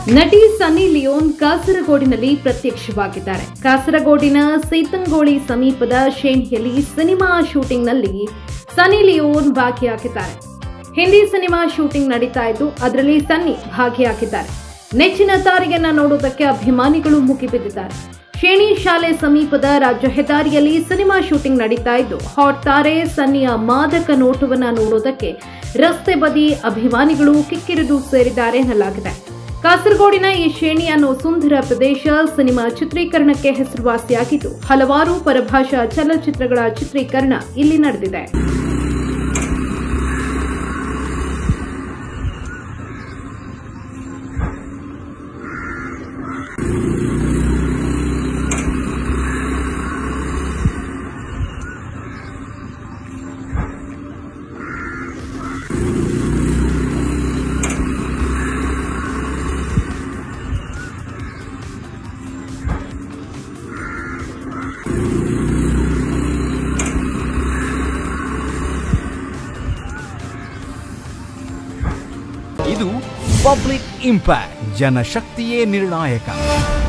ನಟಿ ಸನ್ನಿ ಲಿಯೋನ್ ಕಾಸರಗೋಡಿನಲ್ಲಿ ಪ್ರತ್ಯಕ್ಷವಾಗಿದ್ದಾರೆ ಕಾಸರಗೋಡಿನ ಸೀತಂಗೋಳಿ ಸಮೀಪದ ಶೇಣಿಯಲ್ಲಿ ಸಿನಿಮಾ ಶೂಟಿಂಗ್ನಲ್ಲಿ ಸನ್ನಿ ಲಿಯೋನ್ ಭಾಗಿಯಾಗಿದ್ದಾರೆ ಹಿಂದಿ ಸಿನಿಮಾ ಶೂಟಿಂಗ್ ನಡೀತಾ ಇದ್ದು ಅದರಲ್ಲಿ ಸನ್ನಿ ಭಾಗಿಯಾಗಿದ್ದಾರೆ ನೆಚ್ಚಿನ ತಾರೆಯನ್ನ ನೋಡೋದಕ್ಕೆ ಅಭಿಮಾನಿಗಳು ಮುಗಿಬಿದ್ದಿದ್ದಾರೆ ಶೇಣಿ ಶಾಲೆ ಸಮೀಪದ ರಾಜ್ಯ ಹೆದ್ದಾರಿಯಲ್ಲಿ ಸಿನಿಮಾ ಶೂಟಿಂಗ್ ನಡೀತಾ ಇದ್ದು ಹಾಟ್ ತಾರೆ ಸನ್ನಿಯ ಮಾದಕ ನೋಟವನ್ನ ನೋಡೋದಕ್ಕೆ ರಸ್ತೆ ಬದಿ ಅಭಿಮಾನಿಗಳು ಕಿಕ್ಕಿರಿದು ಸೇರಿದ್ದಾರೆ ಎನ್ನಲಾಗಿದೆ ಕಾಸರಗೋಡಿನ ಈ ಶೇಣಿ ಅನ್ನೋ ಸುಂದರ ಪ್ರದೇಶ ಸಿನಿಮಾ ಚಿತ್ರೀಕರಣಕ್ಕೆ ಹೆಸರುವಾಸಿಯಾಗಿದ್ದು ಹಲವಾರು ಪರಭಾಷಾ ಚಲನಚಿತ್ರಗಳ ಚಿತ್ರೀಕರಣ ಇಲ್ಲಿ ನಡೆದಿದೆ ಇದು ಪಬ್ಲಿಕ್ ಇಂಪ್ಯಾಕ್ಟ್ ಜನಶಕ್ತಿಯೇ ನಿರ್ಣಾಯಕ